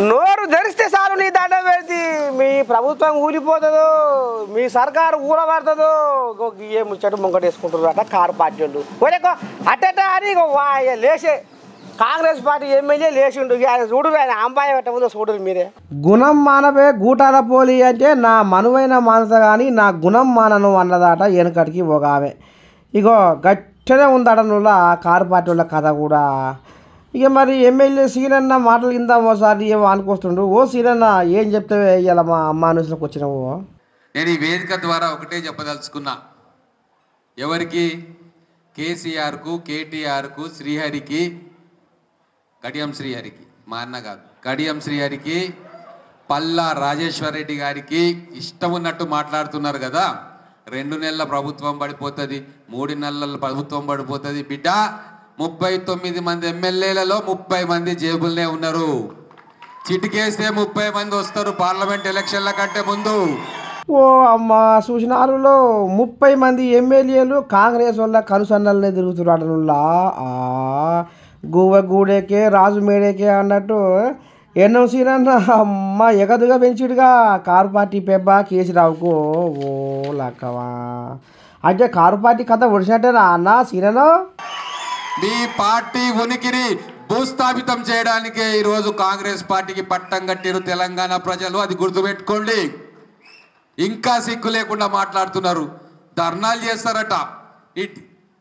నోరు ధరిస్తే చాలు నీ దండం పెడితే మీ ప్రభుత్వం ఊలిపోతుందో మీ సర్కారు ఊరబడుతుందో ఇగో ఏ ముచ్చట ముంగట వేసుకుంటారు అట కారు పార్టీ వాళ్ళు ఒరేకో అట్టట అని ఇగో వా- ఇగ లేచే కాంగ్రెస్ పార్టీ ఎమ్మెల్యే లేచిండు ఇక ఆయన చూడు ఆయన అంబాయి పెట్ట ముందు చూడరు మీరే గుణం మానవే గూటాల పోలి అంటే నా మనువైన మానత కానీ నా గుణం మానను అన్నదాట వెనకటికి ఒక ఆమె ఇగో గట్టనే ఉందట నువ్వు కారు పార్టీ వాళ్ళ కథ కూడా ఇక మరి ఎమ్మెల్యే సీనన్న మాటలు ఇందాం ఓసారి ఏమో అనుకొస్తుండు ఓ సీనన్న ఏం చెప్తావే ఇలా మా అమ్మ అనుసరికి వచ్చినావు నేను ఈ వేదిక ద్వారా ఒకటే చెప్పదలుచుకున్నా ఎవరికి కేసీఆర్కు కేటీఆర్కు శ్రీహరికి కడియం శ్రీహరికి మా అన్న కాదు కడియం శ్రీహరికి పల్లా రాజేశ్వర్ రెడ్డి గారికి ఇష్టం ఉన్నట్టు మాట్లాడుతున్నారు కదా రెండు నెలల ప్రభుత్వం పడిపోతుంది మూడు నెలల ప్రభుత్వం పడిపోతుంది బిడ్డ ముప్పై తొమ్మిది మంది ఎమ్మెల్యేలలో ముప్పై మంది జేబుల్నే ఉన్నారు చిటికేస్తే ముప్పై మంది వస్తారు పార్లమెంట్ ఎలక్షన్ల కంటే ముందు ఓ అమ్మ చూసినారులో ముప్పై మంది ఎమ్మెల్యేలు కాంగ్రెస్ వల్ల కనుసన్నలనే తిరుగుతున్నాడు నుల్లా ఆ గువ్వ గూడేకే రాజు మేడేకే అన్నట్టు ఎన్నో సీనన్న అమ్మ ఎగదుగా పెంచుడుగా కారు పార్టీ పెబ్బ కేసీరావుకు ఓ లక్కవా అంటే కారు పార్టీ కథ ఒడిచినట్టేనా అన్న సీనను మీ పార్టీ ఉనికిని భూస్థాపితం చేయడానికే ఈరోజు కాంగ్రెస్ పార్టీకి పట్టం కట్టిరు తెలంగాణ ప్రజలు అది గుర్తుపెట్టుకోండి ఇంకా సిగ్గు లేకుండా మాట్లాడుతున్నారు ధర్నాలు చేస్తారట ఇట్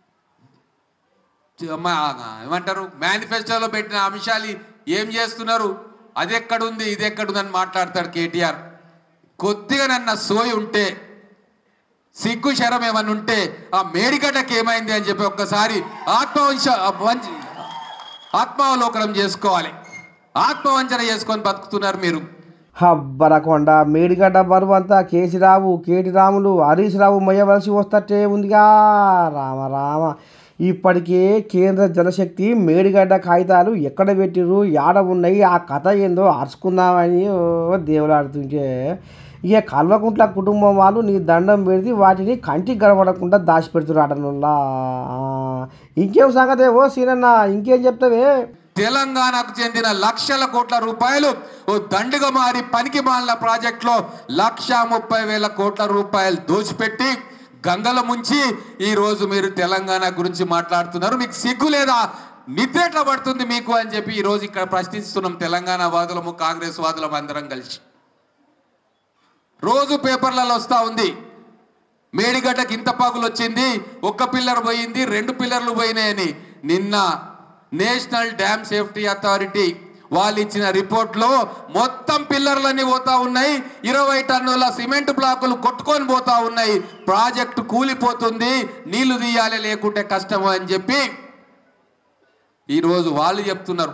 మా- ఏమంటారు మేనిఫెస్టోలో పెట్టిన అంశాలు ఏం చేస్తున్నారు అది ఎక్కడుంది ఇది ఎక్కడుందని మాట్లాడతాడు కేటీఆర్ కొద్దిగా నన్న సోయి ఉంటే సిగ్గు శరం ఏమన్నా ఉంటే ఆ మేడిగడ్డకి ఏమైంది అని చెప్పి ఒక్కసారి ఆత్మవంశ వంచ- ఆత్మావలోకనం చేసుకోవాలి ఆత్మవంచన చేసుకొని బతుకుతున్నారు మీరు హబ్బరకొండ మేడిగడ్డ బరువు అంతా కేసీరావు కేటీరాములు హరీష్ రావు మొయ్యవలసి వస్తట్టే ఉందిగా రామ రామ ఇప్పటికే కేంద్ర జలశక్తి మేడిగడ్డ కాగితాలు ఎక్కడ పెట్టిర్రు యాడ ఉన్నాయి ఆ కథ ఏందో అరుచుకుందామని ఓ దేవులాడుతుంటే ఇక కల్వకుంట్ల కుటుంబం వాళ్ళు నీ దండం పెడితే వాటిని కంటికి కనబడకుండా దాచిపెడుతున్నారు అటనుల్లా ఇంకేం సంగతే ఓ సీనన్న ఇంకేం చెప్తావే తెలంగాణకు చెందిన లక్షల కోట్ల రూపాయలు ఓ దండుగా మారి పనికి మాలిన ప్రాజెక్టులో లక్ష ముప్పై వేల కోట్ల రూపాయలు దోచిపెట్టి గంగలో ముంచి ఈ రోజు మీరు తెలంగాణ గురించి మాట్లాడుతున్నారు మీకు సిగ్గు లేదా నిద్ర ఎట్లా పడుతుంది మీకు అని చెప్పి ఈ రోజు ఇక్కడ ప్రశ్నిస్తున్నాం తెలంగాణ వాదులము కాంగ్రెస్ వాదులం అందరం కలిసి రోజు పేపర్లలో వస్తా ఉంది మేడిగడ్డకి ఇంత పగులు వచ్చింది ఒక్క పిల్లర్ పోయింది రెండు పిల్లర్లు పోయినాయని నిన్న నేషనల్ డ్యామ్ సేఫ్టీ అథారిటీ వాళ్ళు ఇచ్చిన రిపోర్ట్లో మొత్తం పిల్లర్లన్నీ పోతా ఉన్నాయి ఇరవై టన్నుల సిమెంట్ బ్లాకులు కొట్టుకొని పోతా ఉన్నాయి ప్రాజెక్టు కూలిపోతుంది నీళ్లు తీయాలి లేకుంటే కష్టము అని చెప్పి ఈరోజు వాళ్ళు చెప్తున్నారు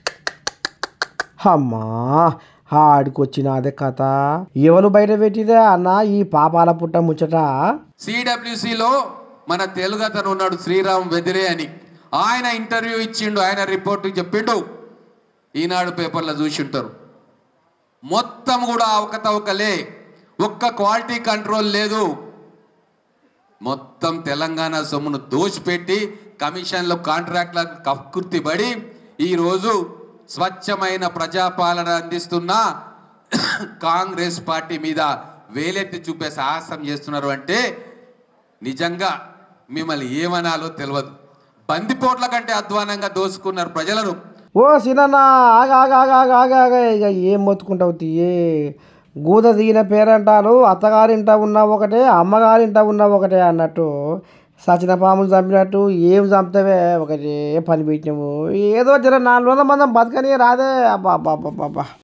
అమ్మా ఆడికొచ్చిన అదే కథ ఎవరు బయట పెట్టిరా అన్న ఈ పాపాల పుట్ట ముచ్చట సిడబ్ల్యూసిలో మన తెలుగు అతను ఉన్నాడు శ్రీరామ్ వెదిరే అని ఆయన ఇంటర్వ్యూ ఇచ్చిండు ఆయన రిపోర్ట్ చెప్పిండు ఈనాడు పేపర్లో చూసి ఉంటారు మొత్తం కూడా అవకతవకలే ఒక్క క్వాలిటీ కంట్రోల్ లేదు మొత్తం తెలంగాణ సొమ్మును దోచిపెట్టి కమిషన్లు కాంట్రాక్ట్ల కక్కుర్తి పడి ఈరోజు స్వచ్ఛమైన ప్రజాపాలన అందిస్తున్న కాంగ్రెస్ పార్టీ మీద వేలెత్తి చూపే సాహసం చేస్తున్నారు అంటే నిజంగా మిమ్మల్ని ఏమనాలో తెలియదు బందిపోట్ల కంటే అధ్వానంగా దోసుకున్నారు ప్రజలను ఓ సినన్న ఆగా ఆగా ఆగా ఆగా ఆగా ఆగా ఇక ఏం మొత్తుకుంటావు తీయే గూద దిగిన పేరంటారు అత్తగారింట ఉన్న ఒకటే అమ్మగారింట ఉన్న ఒకటే అన్నట్టు సచిన పాములు చంపినట్టు ఏం చంపుతావే ఒకటే పని పెట్టినాము ఏదో జర నాలుగు రోజుల మందం బతకని రాదే అబ్బా అబ్బా అబ్బా అబ్బా